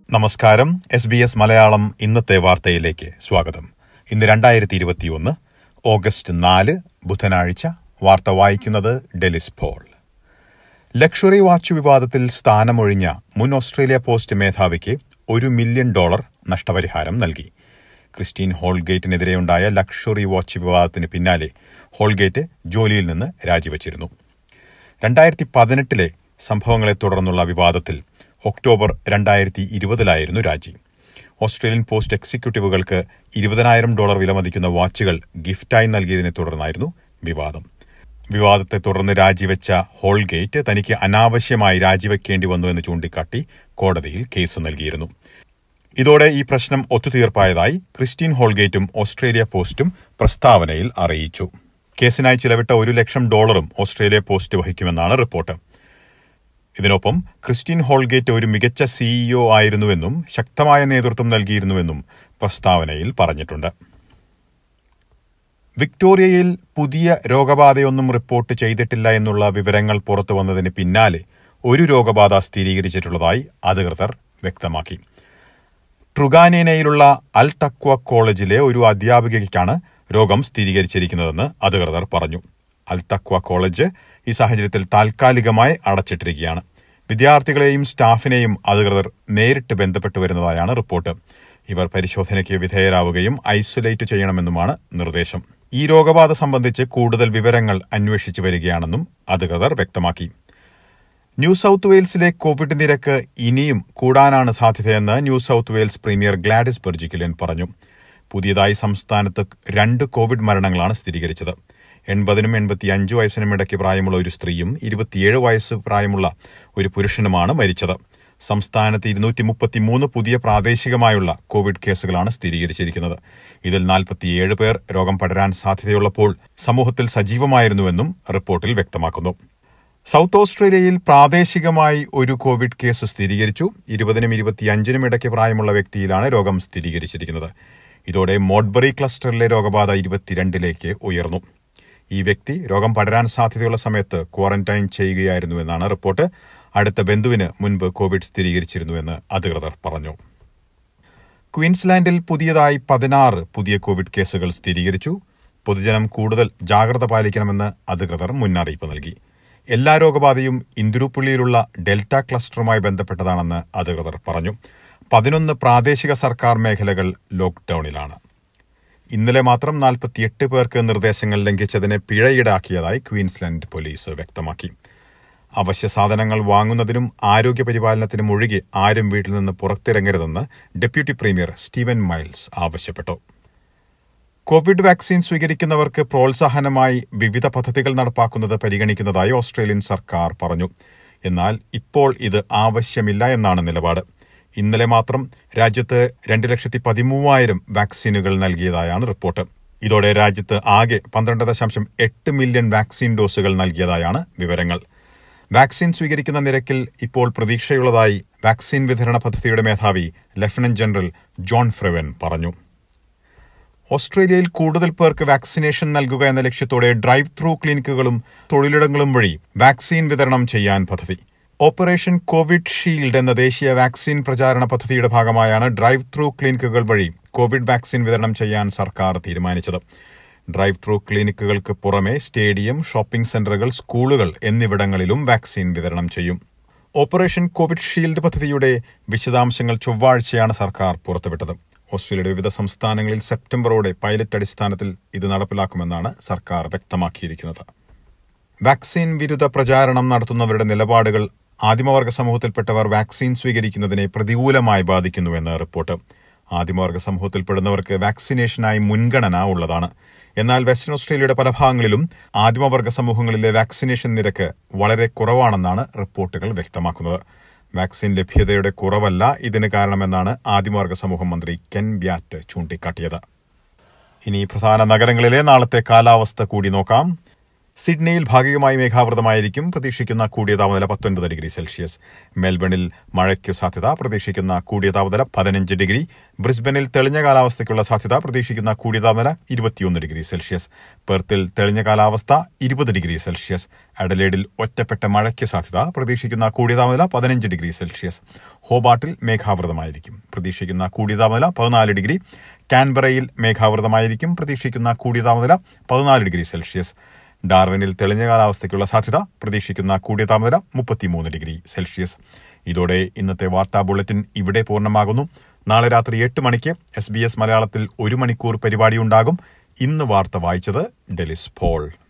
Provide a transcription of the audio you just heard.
നമസ്കാരം S B S Malayalam ഇന്നത്തെ വാർത്തയിലേക്ക് സ്വാഗതം ഇന്ന് രണ്ടായിരത്തി ഇരുപത്തിയൊന്ന് ഓഗസ്റ്റ് നാല് ബുധനാഴ്ച വാർത്ത വായിക്കുന്നത് ഡെലിസ് പോൾ ലക്ഷറി വാച്ച് വിവാദത്തിൽ സ്ഥാനമൊഴിഞ്ഞ മുൻ ഓസ്ട്രേലിയ പോസ്റ്റ് മേധാവിക്ക് ഒരു മില്യൺ ഡോളർ നഷ്ടപരിഹാരം നൽകി ക്രിസ്റ്റീൻ ഹോൾഗേറ്റിനെതിരെയുണ്ടായ ലക്ഷറി വാച്ച് വിവാദത്തിന് പിന്നാലെ ഹോൾഗേറ്റ് ജോലിയിൽ നിന്ന് രാജിവച്ചിരുന്നു രണ്ടായിരത്തി പതിനെട്ടിലെ സംഭവങ്ങളെ തുടർന്നുള്ള വിവാദത്തിൽ ഒക്ടോബർ രണ്ടായിരത്തി ഇരുപതിലായിരുന്നു രാജി ഓസ്ട്രേലിയൻ പോസ്റ്റ് എക്സിക്യൂട്ടീവുകൾക്ക് ഇരുപതിനായിരം ഡോളർ വിലമതിക്കുന്ന വാച്ചുകൾ ഗിഫ്റ്റായി നൽകിയതിനെ തുടർന്നായിരുന്നു വിവാദം വിവാദത്തെ തുടർന്ന് രാജിവെച്ച ഹോൾഗേറ്റ് തനിക്ക് അനാവശ്യമായി രാജിവെക്കേണ്ടി വന്നു എന്ന് ചൂണ്ടിക്കാട്ടി കോടതിയിൽ കേസ് നൽകിയിരുന്നു ഇതോടെ ഈ പ്രശ്നം ഒത്തുതീർപ്പായതായി ക്രിസ്റ്റീൻ ഹോൾഗേറ്റും ഓസ്ട്രേലിയ പോസ്റ്റും പ്രസ്താവനയിൽ അറിയിച്ചു കേസിനായി ചിലവിട്ട ഒരു ലക്ഷം ഡോളറും ഓസ്ട്രേലിയ പോസ്റ്റ് വഹിക്കുമെന്നാണ് റിപ്പോർട്ട് ഇതിനൊപ്പം ക്രിസ്റ്റീൻ ഹോൾഗേറ്റ് ഒരു മികച്ച സിഇഒ ആയിരുന്നുവെന്നും ശക്തമായ നേതൃത്വം നൽകിയിരുന്നുവെന്നും പ്രസ്താവനയിൽ പറഞ്ഞിട്ടുണ്ട് വിക്ടോറിയയിൽ പുതിയ രോഗബാധയൊന്നും റിപ്പോർട്ട് ചെയ്തിട്ടില്ല എന്നുള്ള വിവരങ്ങൾ പുറത്തു വന്നതിന് പിന്നാലെ ഒരു രോഗബാധ സ്ഥിരീകരിച്ചിട്ടുള്ളതായി അധികൃതർ വ്യക്തമാക്കി ട്രുഗാനേനയിലുള്ള അൽ തക്വ കോളേജിലെ ഒരു അധ്യാപികയ്ക്കാണ് രോഗം സ്ഥിരീകരിച്ചിരിക്കുന്നതെന്ന് അധികൃതർ പറഞ്ഞു അൽ തക്വ കോളേജ് ഈ സാഹചര്യത്തിൽ താൽക്കാലികമായി അടച്ചിട്ടിരിക്കുകയാണ് വിദ്യാർത്ഥികളെയും സ്റ്റാഫിനെയും അധികൃതർ നേരിട്ട് ബന്ധപ്പെട്ടു വരുന്നതായാണ് റിപ്പോർട്ട് ഇവർ പരിശോധനയ്ക്ക് വിധേയരാവുകയും ഐസൊലേറ്റ് ചെയ്യണമെന്നുമാണ് നിർദ്ദേശം ഈ രോഗബാധ സംബന്ധിച്ച് കൂടുതൽ വിവരങ്ങൾ അന്വേഷിച്ചു വരികയാണെന്നും അധികൃതർ വ്യക്തമാക്കി ന്യൂ സൌത്ത് വെയിൽസിലെ കോവിഡ് നിരക്ക് ഇനിയും കൂടാനാണ് സാധ്യതയെന്ന് New South Wales premier Gladys Berejiklian പറഞ്ഞു പുതിയതായി സംസ്ഥാനത്ത് രണ്ട് കോവിഡ് മരണങ്ങളാണ് സ്ഥിരീകരിച്ചത് എൺപതിനും എൺപത്തിയഞ്ച് വയസ്സിനും ഇടയ്ക്ക് പ്രായമുള്ള ഒരു സ്ത്രീയും ഇരുപത്തിയേഴ് വയസ്സ് പ്രായമുള്ള ഒരു പുരുഷനുമാണ് മരിച്ചത് സംസ്ഥാനത്ത് ഇരുന്നൂറ്റി മുപ്പത്തിമൂന്ന് പുതിയ പ്രാദേശികമായുള്ള കോവിഡ് കേസുകളാണ് സ്ഥിരീകരിച്ചിരിക്കുന്നത് ഇതിൽ നാൽപ്പത്തിയേഴ് പേർ രോഗം പടരാൻ സാധ്യതയുള്ളപ്പോൾ സമൂഹത്തിൽ സജീവമായിരുന്നുവെന്നും റിപ്പോർട്ടിൽ വ്യക്തമാക്കുന്നു സൗത്ത് ഓസ്ട്രേലിയയിൽ പ്രാദേശികമായി ഒരു കോവിഡ് കേസ് സ്ഥിരീകരിച്ചു ഇരുപതിനും ഇരുപത്തിയഞ്ചിനും ഇടയ്ക്ക് പ്രായമുള്ള വ്യക്തിയിലാണ് രോഗം സ്ഥിരീകരിച്ചിരിക്കുന്നത് ഇതോടെ മോഡ്ബറി ക്ലസ്റ്ററിലെ രോഗബാധ ഇരുപത്തിരണ്ടിലേക്ക് ഉയർന്നു ഈ വ്യക്തി രോഗം പടരാൻ സാധ്യതയുള്ള സമയത്ത് ക്വാറന്റൈൻ ചെയ്യുകയായിരുന്നുവെന്നാണ് റിപ്പോർട്ട് അടുത്ത ബന്ധുവിന് മുൻപ് കോവിഡ് സ്ഥിരീകരിച്ചിരുന്നുവെന്ന് അധികൃതർ പറഞ്ഞു ക്വീൻസ്ലാൻഡിൽ പുതിയതായി പതിനാറ് പുതിയ കോവിഡ് കേസുകൾ സ്ഥിരീകരിച്ചു പൊതുജനം കൂടുതൽ ജാഗ്രത പാലിക്കണമെന്ന് അധികൃതർ മുന്നറിയിപ്പ് നൽകി എല്ലാ രോഗബാധയും ഇന്ദുരുപ്പള്ളിയിലുള്ള ഡെൽറ്റ ക്ലസ്റ്ററുമായി ബന്ധപ്പെട്ടതാണെന്ന് അധികൃതർ പറഞ്ഞു പതിനൊന്ന് പ്രാദേശിക സർക്കാർ മേഖലകൾ ലോക്ഡൌണിലാണ് ഇന്നലെ മാത്രം നാൽപ്പത്തിയെട്ട് പേർക്ക് നിർദ്ദേശങ്ങൾ ലംഘിച്ചതിന് പിഴ ഈടാക്കിയതായി ക്വീൻസ്ലാൻഡ് പോലീസ് വ്യക്തമാക്കി അവശ്യ സാധനങ്ങൾ വാങ്ങുന്നതിനും ആരോഗ്യ പരിപാലനത്തിനും ഒഴികെ ആരും വീട്ടിൽ നിന്ന് പുറത്തിറങ്ങരുതെന്ന് ഡെപ്യൂട്ടി പ്രീമിയർ സ്റ്റീവൻ മൈൽസ് ആവശ്യപ്പെട്ടു കോവിഡ് വാക്സിൻ സ്വീകരിക്കുന്നവർക്ക് പ്രോത്സാഹനമായി വിവിധ പദ്ധതികൾ നടപ്പാക്കുന്നത് പരിഗണിക്കുന്നതായി ഓസ്ട്രേലിയൻ സർക്കാർ പറഞ്ഞു എന്നാൽ ഇപ്പോൾ ഇത് ആവശ്യമില്ല എന്നാണ് നിലപാട് ഇന്നലെ മാത്രം രാജ്യത്ത് രണ്ട് ലക്ഷത്തി പതിമൂവായിരം വാക്സിനുകൾ നൽകിയതായാണ് റിപ്പോർട്ട് ഇതോടെ രാജ്യത്ത് ആകെ പന്ത്രണ്ട് ദശാംശം എട്ട് മില്യൺ വാക്സിൻ ഡോസുകൾ നൽകിയതായാണ് വിവരങ്ങൾ വാക്സിൻ സ്വീകരിക്കുന്ന നിരക്കിൽ ഇപ്പോൾ പ്രതീക്ഷയുള്ളതായി വാക്സിൻ വിതരണ പദ്ധതിയുടെ മേധാവി ലഫ്റ്റനന്റ് ജനറൽ ജോൺ ഫ്രെവൻ പറഞ്ഞു ഓസ്ട്രേലിയയിൽ കൂടുതൽ പേർക്ക് വാക്സിനേഷൻ നൽകുക എന്ന ലക്ഷ്യത്തോടെ ഡ്രൈവ് ത്രൂ ക്ലിനിക്കുകളും തൊഴിലിടങ്ങളും വഴി വാക്സിൻ വിതരണം ചെയ്യാൻ പദ്ധതി ഓപ്പറേഷൻ കോവിഡ് ഷീൽഡ് എന്ന ദേശീയ വാക്സിൻ പ്രചാരണ പദ്ധതിയുടെ ഭാഗമായാണ് ഡ്രൈവ് ത്രൂ ക്ലിനിക്കുകൾ വഴി കോവിഡ് വാക്സിൻ വിതരണം ചെയ്യാൻ സർക്കാർ തീരുമാനിച്ചത് ഡ്രൈവ് ത്രൂ ക്ലിനിക്കുകൾക്ക് പുറമെ സ്റ്റേഡിയം ഷോപ്പിംഗ് സെന്ററുകൾ സ്കൂളുകൾ എന്നിവിടങ്ങളിലും വാക്സിൻ വിതരണം ചെയ്യും ഓപ്പറേഷൻ കോവിഡ് ഷീൽഡ് പദ്ധതിയുടെ വിശദാംശങ്ങൾ ചൊവ്വാഴ്ചയാണ് സർക്കാർ പുറത്തുവിട്ടത് ഓസ്ട്രേലിയയുടെ വിവിധ സംസ്ഥാനങ്ങളിൽ സെപ്റ്റംബറോടെ പൈലറ്റ് അടിസ്ഥാനത്തിൽ ഇത് നടപ്പിലാക്കുമെന്നാണ് സർക്കാർ വ്യക്തമാക്കിയിരിക്കുന്നത് വാക്സിൻ വിരുദ്ധ പ്രചാരണം നടത്തുന്നവരുടെ നിലപാടുകൾ ആദിമവർഗ സമൂഹത്തിൽപ്പെട്ടവർ വാക്സിൻ സ്വീകരിക്കുന്നതിനെ പ്രതികൂലമായി ബാധിക്കുന്നുവെന്ന് റിപ്പോർട്ട് ആദിമവർഗ സമൂഹത്തിൽപ്പെടുന്നവർക്ക് വാക്സിനേഷനായി മുൻഗണന ഉള്ളതാണ് എന്നാൽ വെസ്റ്റേൺ ഓസ്ട്രേലിയയുടെ പല ഭാഗങ്ങളിലും ആദിമവർഗ സമൂഹങ്ങളിലെ വാക്സിനേഷൻ നിരക്ക് വളരെ കുറവാണെന്നാണ് റിപ്പോർട്ടുകൾ വ്യക്തമാക്കുന്നത് വാക്സിൻ ലഭ്യതയുടെ കുറവല്ല ഇതിന് കാരണമെന്നാണ് ആദിമവർഗ സമൂഹം മന്ത്രി കെൻ വ്യാറ്റ് ചൂണ്ടിക്കാട്ടിയത് ഇനി പ്രധാന നഗരങ്ങളിലെ നാളത്തെ കാലാവസ്ഥ കൂടി നോക്കാം സിഡ്നിയിൽ ഭാഗികമായി മേഘാവൃതമായിരിക്കും പ്രതീക്ഷിക്കുന്ന കൂടിയ താപനില പത്തൊൻപത് ഡിഗ്രി സെൽഷ്യസ് മെൽബണിൽ മഴയ്ക്കു സാധ്യത പ്രതീക്ഷിക്കുന്ന കൂടിയ താപനില പതിനഞ്ച് ഡിഗ്രി ബ്രിസ്ബനിൽ തെളിഞ്ഞ കാലാവസ്ഥയ്ക്കുള്ള സാധ്യത പ്രതീക്ഷിക്കുന്ന കൂടിയ താപനില ഇരുപത്തിയൊന്ന് ഡിഗ്രി സെൽഷ്യസ് പെർത്തിൽ തെളിഞ്ഞ കാലാവസ്ഥ ഇരുപത് ഡിഗ്രി സെൽഷ്യസ് അഡലേഡിൽ ഒറ്റപ്പെട്ട മഴയ്ക്ക് സാധ്യത പ്രതീക്ഷിക്കുന്ന കൂടിയ താപനില പതിനഞ്ച് ഡിഗ്രി സെൽഷ്യസ് ഹോബാട്ടിൽ മേഘാവൃതമായിരിക്കും പ്രതീക്ഷിക്കുന്ന കൂടിയ താപനില പതിനാല് ഡിഗ്രി കാൻബറയിൽ മേഘാവൃതമായിരിക്കും പ്രതീക്ഷിക്കുന്ന കൂടിയ താപനില പതിനാല് ഡിഗ്രി സെൽഷ്യസ് ഡാർവിനിൽ തെളിഞ്ഞ കാലാവസ്ഥയ്ക്കുള്ള സാധ്യത പ്രതീക്ഷിക്കുന്ന കൂടിയ താപനില മുപ്പത്തിമൂന്ന് ഡിഗ്രി സെൽഷ്യസ് ഇതോടെ ഇന്നത്തെ വാർത്താ ബുള്ളറ്റിൻ ഇവിടെ പൂർണ്ണമാകുന്നു നാളെ രാത്രി എട്ട് മണിക്ക് എസ് ബി എസ് മലയാളത്തിൽ ഒരു മണിക്കൂർ പരിപാടിയുണ്ടാകും ഇന്ന് വാർത്ത വായിച്ചത് ഡെലിസ് പോൾ